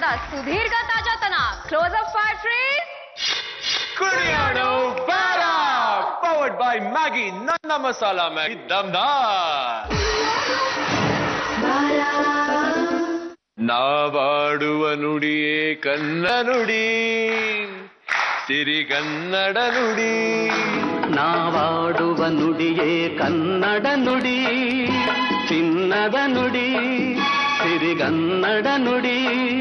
ಕನ್ನಡದ ಸುದೀರ್ಘ ತಾಜಾತನ ಕ್ಲೋಸ್ ಅಪ್ ಫ್ಯಾಕ್ಟ್ರೀಸ್ ಕುಡಿಯೋಣ ಬೇಡ ಪವರ್ಡ್ ಬೈ ಮ್ಯಾಗಿ ನನ್ನ ಮಸಾಲ ಮ್ಯಾಗಿ ದಮ್ದಾರ್ ನಾವಾಡುವ ನುಡಿಯೇ ಕನ್ನ ನುಡಿ ಸಿರಿಗನ್ನಡ ನುಡಿ ನಾವಾಡುವ ನುಡಿಯೇ ಕನ್ನಡ ನುಡಿ ಚಿನ್ನದ ನುಡಿ ಸಿರಿಗನ್ನಡ ನುಡಿ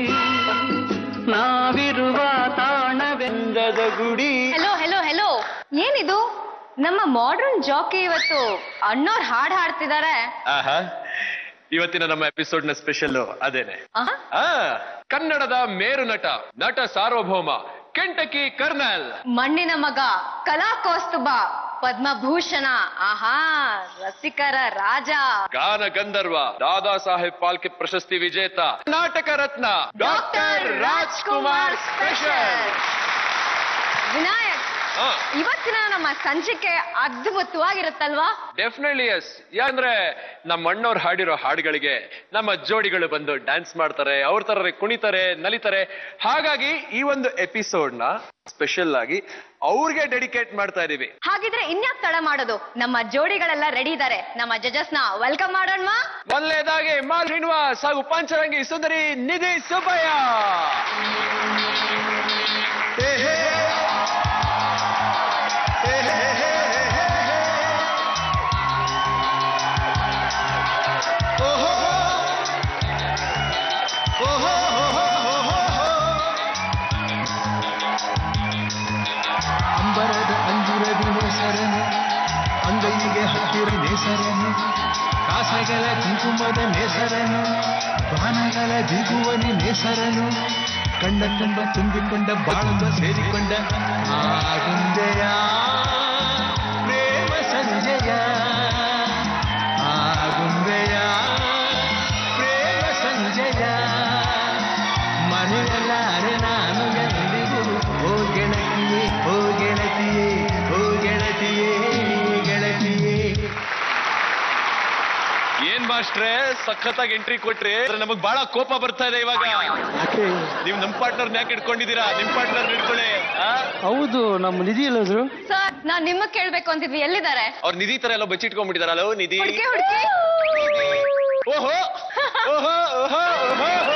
ನಾವಿರುವ ತಾಣವೆಂದದ ಗುಡಿ ಹೆಲೋ ಹೆಲೋ ಹೆಲೋ ಏನಿದು ನಮ್ಮ ಮಾಡರ್ನ್ ಜಾಕಿ ಇವತ್ತು ಅಣ್ಣೋರ್ ಹಾಡ್ ಹಾಡ್ತಿದ್ದಾರೆ ಆಹಾ ಇವತ್ತಿನ ನಮ್ಮ ಎಪಿಸೋಡ್ ನ ಸ್ಪೆಷಲ್ ಅದೇನೆ ಆಹಾ. ಆ ಕನ್ನಡದ ಮೇರು ನಟ ನಟ ಸಾರ್ವಭೌಮ ಕೆಂಟಕಿ ಕರ್ನಲ್ ಮಣ್ಣಿನ ಮಗ ಕಲಾ ಕೌಸ್ತುಭ ಪದ್ಮಭೂಷಣ ಆಹಾ ರಸಿಕರ ರಾಜ ಗಾನ ಗಂಧರ್ವ ದಾದಾ ಸಾಹೇಬ್ ಪಾಲ್ಕೆ ಪ್ರಶಸ್ತಿ ವಿಜೇತ ನಾಟಕ ರತ್ನ ಡಾಕ್ಟರ್ ರಾಜ್ಕುಮಾರ್ ಸ್ಪೆಷಲ್ ವಿನಾಯಕ್ ಇವತ್ತಿನ ನಮ್ಮ ಸಂಚಿಕೆ ಅದ್ಭುತವಾಗಿರುತ್ತಲ್ವಾ ಡೆಫಿನೆಟ್ಲಿ ಎಸ್ ಯಾಕಂದ್ರೆ ನಮ್ಮ ಅಣ್ಣವ್ರು ಹಾಡಿರೋ ಹಾಡುಗಳಿಗೆ ನಮ್ಮ ಜೋಡಿಗಳು ಬಂದು ಡ್ಯಾನ್ಸ್ ಮಾಡ್ತಾರೆ ಅವ್ರ ತರ ಕುಣಿತಾರೆ ನಲಿತಾರೆ ಹಾಗಾಗಿ ಈ ಒಂದು ಎಪಿಸೋಡ್ ನ ಸ್ಪೆಷಲ್ ಆಗಿ ಅವ್ರಿಗೆ ಡೆಡಿಕೇಟ್ ಮಾಡ್ತಾ ಇದೀವಿ ಹಾಗಿದ್ರೆ ಇನ್ಯಾಕ್ ತಡ ಮಾಡೋದು ನಮ್ಮ ಜೋಡಿಗಳೆಲ್ಲ ರೆಡಿ ಇದ್ದಾರೆ ನಮ್ಮ ಜಜಸ್ ನ ವೆಲ್ಕಮ್ ಮಾಡೋಣ ಮೊದಲನೇದಾಗಿ ಮಾಲ್ ಶ್ರೀನಿವಾಸ್ ಹಾಗೂ ಪಂಚರಂಗಿ ಸುಂದರಿ ನಿಧಿ ಸುಬ್ಬಯ್ಯ ಅಂಬರದ ಅಂಜುರದ ನೇಸರನೆ ಅಂಗೈಗೆ ಹತ್ತಿರ ನೇಸರನೆ ಕಾಸಗಳ ಕುಂಕುಮದ ನೇಸರನು ಬಾಣಗಳ ದಿಗುವನೆ ನೇಸರನು ಕಣ್ಣ ತುಂಬ ತುಂಬಿಕೊಂಡ ಬಾಳಂಬ ಸೇರಿಕೊಂಡ ಆಗುಂದೆಯ ಪ್ರೇಮ ಸಂಜಯ ಆಗುಂದೆಯ ಪ್ರೇಮ ಸಂಜಯ ಮರೆಯಲಾರೆ ನಾನು ಎಂದಿಗೂ ಓ ಗೆಳತಿಯೇ ಓ ಗೆಳತಿಯೇ ಓ ಗೆಳತಿಯೇ ಗೆಳತಿಯೇ ಏನ್ ಮಾಸ್ಟ್ರೆ ಸಖತ್ತಾಗಿ ಎಂಟ್ರಿ ಕೊಟ್ರಿ ಆದ್ರೆ ನಮಗ್ ಬಹಳ ಕೋಪ ಬರ್ತಾ ಇದೆ ಇವಾಗ ನೀವ್ ನಮ್ ಪಾರ್ಟ್ನರ್ ಯಾಕೆ ಇಟ್ಕೊಂಡಿದ್ದೀರಾ ನಿಮ್ ಪಾರ್ಟ್ನರ್ ಇಟ್ಕೊಳ್ಳಿ ಆ? ಹೌದು ನಮ್ಮ ನಿಧಿ ಎಲ್ಲದ್ರು ಸರ್ ನಾನ್ ನಿಮಗ್ ಕೇಳ್ಬೇಕು ಅಂತಿದ್ವಿ ಎಲ್ಲಿದ್ದಾರೆ ಅವ್ರ ನಿಧಿ ತರ ಎಲ್ಲ ಬಚ್ಚಿಟ್ಕೊಂಡ್ಬಿಟ್ಟಿದಾರಲ್ಲ ನಿಧಿ ಹುಡುಕಿ ಹುಡುಕಿ ಓಹೋ ಓಹೋ ಓಹೋ ಓಹೋ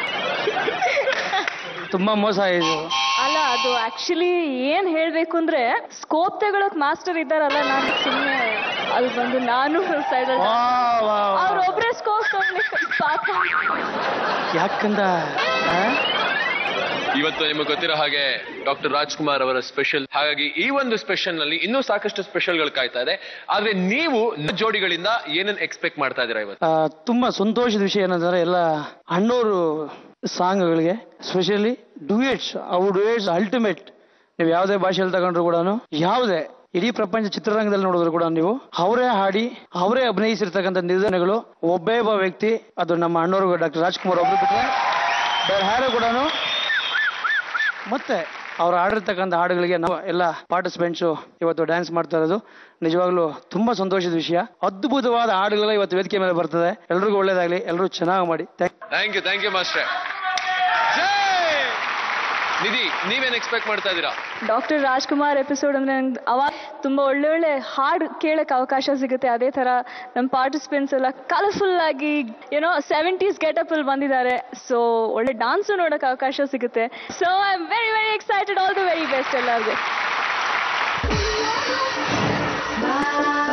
ತುಂಬಾ ಮೋಸ ಇದು ಅಲ್ಲ ಅದು ಆಕ್ಚುಲಿ ಏನ್ ಹೇಳ್ಬೇಕು ಅಂದ್ರೆ ಸ್ಕೋಪ್ ತಗೊಳಕ್ ಮಾಸ್ಟರ್ ಇದ್ದಾರಲ್ಲ ನಾನು ಸುಮ್ಮನೆ ಅಲ್ಲಿ ಬಂದು ನಾನು ಸೈಡ್ ವಾ, ವಾ, ವಾ. ಅವ್ರೊಬ್ರೇ ಸ್ಕೋಪ್ ತಗೊಳ್ಲಿಕ್ಕೆ ಪಾಪ ಯಾಕಂದ ಆ? ಇವತ್ತು ನಿಮಗೆ ಗೊತ್ತಿರೋ ಹಾಗೆ ಡಾಕ್ಟರ್ ರಾಜ್ಕುಮಾರ್ ಅವರ ಸ್ಪೆಷಲ್ ಹಾಗಾಗಿ ಈ ಒಂದು ಸ್ಪೆಷಲ್ ನಲ್ಲಿ ಇನ್ನೂ ಸಾಕಷ್ಟು ಸ್ಪೆಷಲ್ ಗಳು ಕಾಯ್ತಾ ಇದೆ ಆದ್ರೆ ನೀವು ನಮ್ಮ ಜೋಡಿಗಳಿಂದ ಏನನ್ನ ಎಕ್ಸ್ಪೆಕ್ಟ್ ಮಾಡ್ತಾ ಇದೀರಾ ಇವತ್ತು ಆ, ತುಂಬಾ ಸಂತೋಷದ ವಿಷಯ ಏನಂದ್ರೆ ಎಲ್ಲ ಅಣ್ಣೋರು ಸಾಂಗ್ಗಳಿಗೆ ಸ್ಪೆಷಲಿ ಡುಯೇಟ್ಸ್ ಅವು ಡುಯೇಟ್ಸ್ ಅಲ್ಟಿಮೇಟ್ ನೀವು ಯಾವುದೇ ಭಾಷೆಯಲ್ಲಿ ತಗೊಂಡ್ರು ಕೂಡ ಯಾವುದೇ ಇಡೀ ಪ್ರಪಂಚ ಚಿತ್ರರಂಗದಲ್ಲಿ ನೋಡಿದ್ರು ಕೂಡ ನೀವು ಅವರೇ ಹಾಡಿ ಅವರೇ ಅಭಿನಯಿಸಿರ್ತಕ್ಕಂಥ ನಿರ್ಧಾರಗಳು ಒಬ್ಬೇ ಒಬ್ಬ ವ್ಯಕ್ತಿ ಅದು ನಮ್ಮ ಅಣ್ಣವರು ಡಾಕ್ಟರ್ ರಾಜ್ಕುಮಾರ್ ಒಬ್ರು ಬಿಟ್ಟರೆ ಬೇರೆ ಯಾರು ಕೂಡ ಮತ್ತೆ ಅವ್ರು ಆಡಿರ್ತಕ್ಕಂಥ ಹಾಡುಗಳಿಗೆ ನಾವು ಎಲ್ಲ ಪಾರ್ಟಿಸಿಪೆಂಟ್ಸು ಇವತ್ತು ಡ್ಯಾನ್ಸ್ ಮಾಡ್ತಾ ಇರೋದು ನಿಜವಾಗ್ಲೂ ತುಂಬಾ ಸಂತೋಷದ ವಿಷಯ ಅದ್ಭುತವಾದ ಹಾಡುಗಳೆಲ್ಲ ಇವತ್ತು ವೇದಿಕೆ ಮೇಲೆ ಬರ್ತದೆ ಎಲ್ರಿಗೂ ಒಳ್ಳೇದಾಗ್ಲಿ ಎಲ್ಲರೂ ಚೆನ್ನಾಗಿ ಮಾಡಿ Thank- thank you thank you ಮಾಸ್ಟ್ರೆ ನಿಧಿ ನೀವೇನ್ ಎಕ್ಸ್ಪೆಕ್ಟ್ ಮಾಡ್ತಾ ಇದ್ದೀರಾ ಡಾಕ್ಟರ್ ರಾಜ್ಕುಮಾರ್ ಎಪಿಸೋಡ್ ಅಂದ್ರೆ ನಂಗೆ ಅವಾಗ ತುಂಬಾ ಒಳ್ಳೆ ಒಳ್ಳೆ ಹಾಡು ಕೇಳಕ್ ಅವಕಾಶ ಸಿಗುತ್ತೆ ಅದೇ ತರ ನಮ್ಮ ಪಾರ್ಟಿಸಿಪೆಂಟ್ಸ್ ಎಲ್ಲ ಕಲರ್ಫುಲ್ ಆಗಿ ಏನೋ ಸೆವೆಂಟೀಸ್ ಗೆಟಪ್ ಅಲ್ಲಿ ಬಂದಿದ್ದಾರೆ ಸೊ ಒಳ್ಳೆ ಡಾನ್ಸು ನೋಡಕ್ ಅವಕಾಶ ಸಿಗುತ್ತೆ so I am very very excited all the very best ಎಲ್ಲರಿಗೂ